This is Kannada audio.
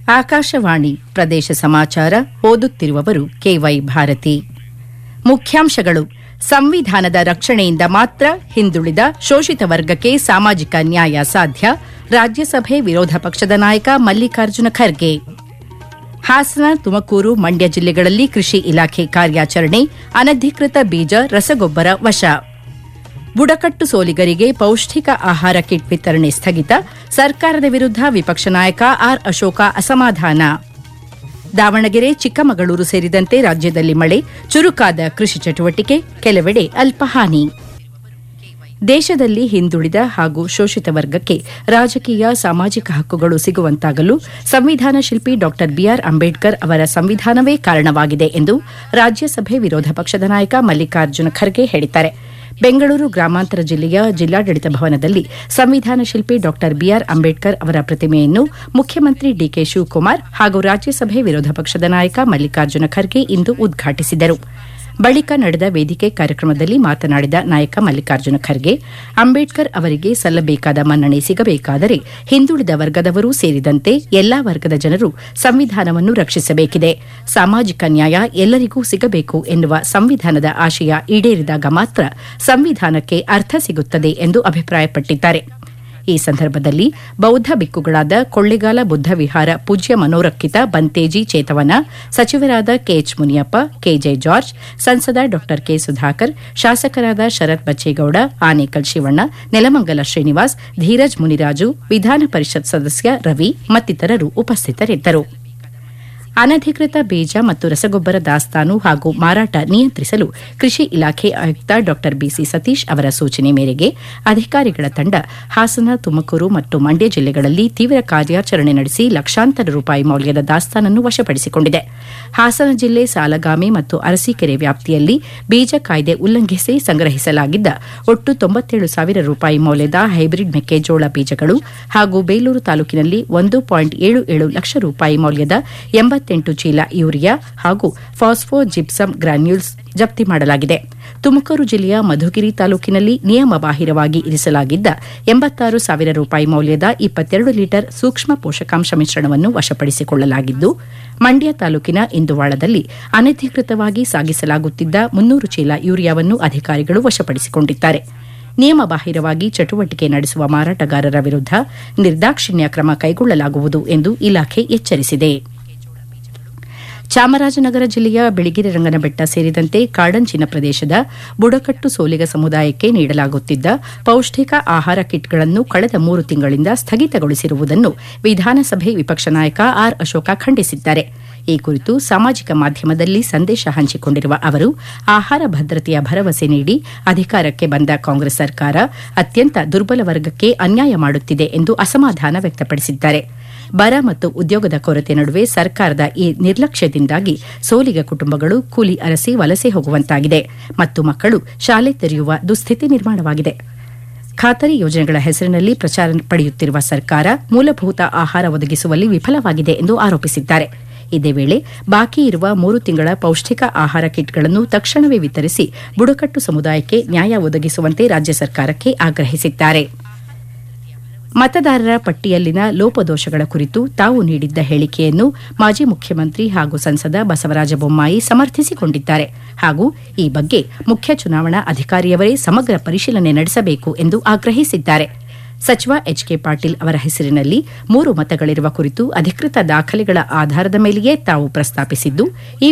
ಆಕಾಶವಾಣಿ ಪ್ರದೇಶ ಸಮಾಚಾರ ಓದುತ್ತಿರುವವರು ಕೆವೈ ಭಾರತಿ ಮುಖ್ಯಾಂಶಗಳು ಸಂವಿಧಾನದ ರಕ್ಷಣೆಯಿಂದ ಮಾತ್ರ ಹಿಂದುಳಿದ ಶೋಷಿತ ವರ್ಗಕ್ಕೆ ಸಾಮಾಜಿಕ ನ್ಯಾಯ ಸಾಧ್ಯ ರಾಜ್ಯಸಭೆ ವಿರೋಧ ಪಕ್ಷದ ನಾಯಕ ಮಲ್ಲಿಕಾರ್ಜುನ ಖರ್ಗೆ ಹಾಸನ ತುಮಕೂರು ಮಂಡ್ಯ ಜಿಲ್ಲೆಗಳಲ್ಲಿ ಕೃಷಿ ಇಲಾಖೆ ಕಾರ್ಯಾಚರಣೆ ಅನಧಿಕೃತ ಬೀಜ ರಸಗೊಬ್ಬರ ವಶ ಬುಡಕಟ್ಟು ಸೋಲಿಗರಿಗೆ ಪೌಷ್ಟಿಕ ಆಹಾರ ಕಿಟ್ ವಿತರಣೆ ಸ್ಥಗಿತ ಸರ್ಕಾರದ ವಿರುದ್ಧ ವಿಪಕ್ಷ ನಾಯಕ ಆರ್ ಅಶೋಕ ಅಸಮಾಧಾನ ದಾವಣಗೆರೆ ಚಿಕ್ಕಮಗಳೂರು ಸೇರಿದಂತೆ ರಾಜ್ಯದಲ್ಲಿ ಮಳೆ ಚುರುಕಾದ ಕೃಷಿ ಚಟುವಟಿಕೆ ಕೆಲವೆಡೆ ಅಲ್ಪ ಹಾನಿ ದೇಶದಲ್ಲಿ ಹಿಂದುಳಿದ ಹಾಗೂ ಶೋಷಿತ ವರ್ಗಕ್ಕೆ ರಾಜಕೀಯ ಸಾಮಾಜಿಕ ಹಕ್ಕುಗಳು ಸಿಗುವಂತಾಗಲು ಸಂವಿಧಾನ ಶಿಲ್ಪಿ ಡಾ ಬಿಆರ್ ಅಂಬೇಡ್ಕರ್ ಅವರ ಸಂವಿಧಾನವೇ ಕಾರಣವಾಗಿದೆ ಎಂದು ರಾಜ್ಯಸಭೆ ವಿರೋಧ ಪಕ್ಷದ ನಾಯಕ ಮಲ್ಲಿಕಾರ್ಜುನ ಖರ್ಗೆ ಹೇಳಿದ್ದಾರೆ ಬೆಂಗಳೂರು ಗ್ರಾಮಾಂತರ ಜಿಲ್ಲೆಯ ಜಿಲ್ಲಾಡಳಿತ ಭವನದಲ್ಲಿ ಸಂವಿಧಾನ ಶಿಲ್ಪಿ ಡಾ ಬಿಆರ್ ಅಂಬೇಡ್ಕರ್ ಅವರ ಪ್ರತಿಮೆಯನ್ನು ಮುಖ್ಯಮಂತ್ರಿ ಡಿಕೆ ಶಿವಕುಮಾರ್ ಹಾಗೂ ರಾಜ್ಯಸಭೆ ವಿರೋಧ ಪಕ್ಷದ ನಾಯಕ ಮಲ್ಲಿಕಾರ್ಜುನ ಖರ್ಗೆ ಇಂದು ಉದ್ಘಾಟಿಸಿದರು ಬಳಿಕ ನಡೆದ ವೇದಿಕೆ ಕಾರ್ಯಕ್ರಮದಲ್ಲಿ ಮಾತನಾಡಿದ ನಾಯಕ ಮಲ್ಲಿಕಾರ್ಜುನ ಖರ್ಗೆ ಅಂಬೇಡ್ಕರ್ ಅವರಿಗೆ ಸಲ್ಲಬೇಕಾದ ಮನ್ನಣೆ ಸಿಗಬೇಕಾದರೆ ಹಿಂದುಳಿದ ವರ್ಗದವರೂ ಸೇರಿದಂತೆ ಎಲ್ಲಾ ವರ್ಗದ ಜನರು ಸಂವಿಧಾನವನ್ನು ರಕ್ಷಿಸಬೇಕಿದೆ ಸಾಮಾಜಿಕ ನ್ಯಾಯ ಎಲ್ಲರಿಗೂ ಸಿಗಬೇಕು ಎನ್ನುವ ಸಂವಿಧಾನದ ಆಶಯ ಈಡೇರಿದಾಗ ಮಾತ್ರ ಸಂವಿಧಾನಕ್ಕೆ ಅರ್ಥ ಸಿಗುತ್ತದೆ ಎಂದು ಅಭಿಪ್ರಾಯಪಟ್ಟಿದ್ದಾರೆ ಈ ಸಂದರ್ಭದಲ್ಲಿ ಬೌದ್ಧ ಬಿಕ್ಕುಗಳಾದ ಕೊಳ್ಳೆಗಾಲ ಬುದ್ಧ ವಿಹಾರ ಪೂಜ್ಯ ಮನೋರಕ್ಷಿತ ಬಂತೇಜಿ ಚೇತವನ ಸಚಿವರಾದ ಕೆಎಚ್ ಮುನಿಯಪ್ಪ ಕೆಜೆ ಜಾರ್ಜ್ ಸಂಸದ ಡಾ ಕೆ ಸುಧಾಕರ್ ಶಾಸಕರಾದ ಶರತ್ ಬಚ್ಚೇಗೌಡ ಆನೇಕಲ್ ಶಿವಣ್ಣ ನೆಲಮಂಗಲ ಶ್ರೀನಿವಾಸ್ ಧೀರಜ್ ಮುನಿರಾಜು ವಿಧಾನ ಪರಿಷತ್ ಸದಸ್ಯ ರವಿ ಮತ್ತಿತರರು ಉಪಸ್ಥಿತರಿದ್ದರು ಅನಧಿಕೃತ ಬೀಜ ಮತ್ತು ರಸಗೊಬ್ಬರ ದಾಸ್ತಾನು ಹಾಗೂ ಮಾರಾಟ ನಿಯಂತ್ರಿಸಲು ಕೃಷಿ ಇಲಾಖೆ ಆಯುಕ್ತ ಡಾ ಬಿಸಿ ಸತೀಶ್ ಅವರ ಸೂಚನೆ ಮೇರೆಗೆ ಅಧಿಕಾರಿಗಳ ತಂಡ ಹಾಸನ ತುಮಕೂರು ಮತ್ತು ಮಂಡ್ಯ ಜಿಲ್ಲೆಗಳಲ್ಲಿ ತೀವ್ರ ಕಾರ್ಯಾಚರಣೆ ನಡೆಸಿ ಲಕ್ಷಾಂತರ ರೂಪಾಯಿ ಮೌಲ್ಯದ ದಾಸ್ತಾನನ್ನು ವಶಪಡಿಸಿಕೊಂಡಿದೆ ಹಾಸನ ಜಿಲ್ಲೆ ಸಾಲಗಾಮಿ ಮತ್ತು ಅರಸೀಕೆರೆ ವ್ಯಾಪ್ತಿಯಲ್ಲಿ ಬೀಜ ಕಾಯ್ದೆ ಉಲ್ಲಂಘಿಸಿ ಸಂಗ್ರಹಿಸಲಾಗಿದ್ದ ಒಟ್ಟು ತೊಂಬತ್ತೇಳು ಸಾವಿರ ರೂಪಾಯಿ ಮೌಲ್ಯದ ಹೈಬ್ರಿಡ್ ಮೆಕ್ಕೆಜೋಳ ಬೀಜಗಳು ಹಾಗೂ ಬೇಲೂರು ತಾಲೂಕಿನಲ್ಲಿ ಒಂದು ಪಾಯಿಂಟ್ ಏಳು ಏಳು ಲಕ್ಷ ರೂಪಾಯಿ ಮೌಲ್ಯದ ಎಂಬತ್ತೆಂಟು ಚೀಲ ಯೂರಿಯಾ ಹಾಗೂ ಫಾಸ್ಫೋ ಜಿಪ್ಸಮ್ ಗ್ರಾನ್ಯೂಲ್ಸ್ ಜಪ್ತಿ ಮಾಡಲಾಗಿದೆ ತುಮಕೂರು ಜಿಲ್ಲೆಯ ಮಧುಗಿರಿ ತಾಲೂಕಿನಲ್ಲಿ ನಿಯಮಬಾಹಿರವಾಗಿ ಇರಿಸಲಾಗಿದ್ದ ಎಂಬತ್ತಾರು ಸಾವಿರ ರೂಪಾಯಿ ಮೌಲ್ಯದ ಇಪ್ಪತ್ತೆರಡು ಲೀಟರ್ ಸೂಕ್ಷ್ಮ ಪೋಷಕಾಂಶ ಮಿಶ್ರಣವನ್ನು ವಶಪಡಿಸಿಕೊಳ್ಳಲಾಗಿದ್ದು ಮಂಡ್ಯ ತಾಲೂಕಿನ ಇಂದುವಾಳದಲ್ಲಿ ಅನಧಿಕೃತವಾಗಿ ಸಾಗಿಸಲಾಗುತ್ತಿದ್ದ ಮುನ್ನೂರು ಚೀಲ ಯೂರಿಯಾವನ್ನು ಅಧಿಕಾರಿಗಳು ವಶಪಡಿಸಿಕೊಂಡಿದ್ದಾರೆ ನಿಯಮಬಾಹಿರವಾಗಿ ಚಟುವಟಿಕೆ ನಡೆಸುವ ಮಾರಾಟಗಾರರ ವಿರುದ್ಧ ನಿರ್ದಾಕ್ಷಿಣ್ಯ ಕ್ರಮ ಕೈಗೊಳ್ಳಲಾಗುವುದು ಎಂದು ಇಲಾಖೆ ಎಚ್ಚರಿಸಿದೆ ಚಾಮರಾಜನಗರ ಜಿಲ್ಲೆಯ ಬಿಳಿಗಿರಿ ರಂಗನಬೆಟ್ಟ ಸೇರಿದಂತೆ ಕಾಡಂಚಿನ ಪ್ರದೇಶದ ಬುಡಕಟ್ಟು ಸೋಲಿಗ ಸಮುದಾಯಕ್ಕೆ ನೀಡಲಾಗುತ್ತಿದ್ದ ಪೌಷ್ಟಿಕ ಆಹಾರ ಕಿಟ್ಗಳನ್ನು ಕಳೆದ ಮೂರು ತಿಂಗಳಿಂದ ಸ್ಥಗಿತಗೊಳಿಸಿರುವುದನ್ನು ವಿಧಾನಸಭೆ ವಿಪಕ್ಷ ನಾಯಕ ಆರ್ ಅಶೋಕ ಖಂಡಿಸಿದ್ದಾರೆ ಈ ಕುರಿತು ಸಾಮಾಜಿಕ ಮಾಧ್ಯಮದಲ್ಲಿ ಸಂದೇಶ ಹಂಚಿಕೊಂಡಿರುವ ಅವರು ಆಹಾರ ಭದ್ರತೆಯ ಭರವಸೆ ನೀಡಿ ಅಧಿಕಾರಕ್ಕೆ ಬಂದ ಕಾಂಗ್ರೆಸ್ ಸರ್ಕಾರ ಅತ್ಯಂತ ದುರ್ಬಲ ವರ್ಗಕ್ಕೆ ಅನ್ಯಾಯ ಮಾಡುತ್ತಿದೆ ಎಂದು ಅಸಮಾಧಾನ ವ್ಯಕ್ತಪಡಿಸಿದ್ದಾರೆ ಬರ ಮತ್ತು ಉದ್ಯೋಗದ ಕೊರತೆ ನಡುವೆ ಸರ್ಕಾರದ ಈ ನಿರ್ಲಕ್ಷ್ಯದಿಂದಾಗಿ ಸೋಲಿಗ ಕುಟುಂಬಗಳು ಕೂಲಿ ಅರಸಿ ವಲಸೆ ಹೋಗುವಂತಾಗಿದೆ ಮತ್ತು ಮಕ್ಕಳು ಶಾಲೆ ತೆರೆಯುವ ದುಸ್ಥಿತಿ ನಿರ್ಮಾಣವಾಗಿದೆ ಖಾತರಿ ಯೋಜನೆಗಳ ಹೆಸರಿನಲ್ಲಿ ಪ್ರಚಾರ ಪಡೆಯುತ್ತಿರುವ ಸರ್ಕಾರ ಮೂಲಭೂತ ಆಹಾರ ಒದಗಿಸುವಲ್ಲಿ ವಿಫಲವಾಗಿದೆ ಎಂದು ಆರೋಪಿಸಿದ್ದಾರೆ ಇದೇ ವೇಳೆ ಬಾಕಿ ಇರುವ ಮೂರು ತಿಂಗಳ ಪೌಷ್ಟಿಕ ಆಹಾರ ಕಿಟ್ಗಳನ್ನು ತಕ್ಷಣವೇ ವಿತರಿಸಿ ಬುಡಕಟ್ಟು ಸಮುದಾಯಕ್ಕೆ ನ್ಯಾಯ ಒದಗಿಸುವಂತೆ ರಾಜ್ಯ ಸರ್ಕಾರಕ್ಕೆ ಆಗ್ರಹಿಸಿದ್ದಾರೆ ಮತದಾರರ ಪಟ್ಟಿಯಲ್ಲಿನ ಲೋಪದೋಷಗಳ ಕುರಿತು ತಾವು ನೀಡಿದ್ದ ಹೇಳಿಕೆಯನ್ನು ಮಾಜಿ ಮುಖ್ಯಮಂತ್ರಿ ಹಾಗೂ ಸಂಸದ ಬಸವರಾಜ ಬೊಮ್ಮಾಯಿ ಸಮರ್ಥಿಸಿಕೊಂಡಿದ್ದಾರೆ ಹಾಗೂ ಈ ಬಗ್ಗೆ ಮುಖ್ಯ ಚುನಾವಣಾ ಅಧಿಕಾರಿಯವರೇ ಸಮಗ್ರ ಪರಿಶೀಲನೆ ನಡೆಸಬೇಕು ಎಂದು ಆಗ್ರಹಿಸಿದ್ದಾರೆ ಸಚಿವ ಎಚ್ ಕೆ ಪಾಟೀಲ್ ಅವರ ಹೆಸರಿನಲ್ಲಿ ಮೂರು ಮತಗಳಿರುವ ಕುರಿತು ಅಧಿಕೃತ ದಾಖಲೆಗಳ ಆಧಾರದ ಮೇಲೆಯೇ ತಾವು ಪ್ರಸ್ತಾಪಿಸಿದ್ದು ಈ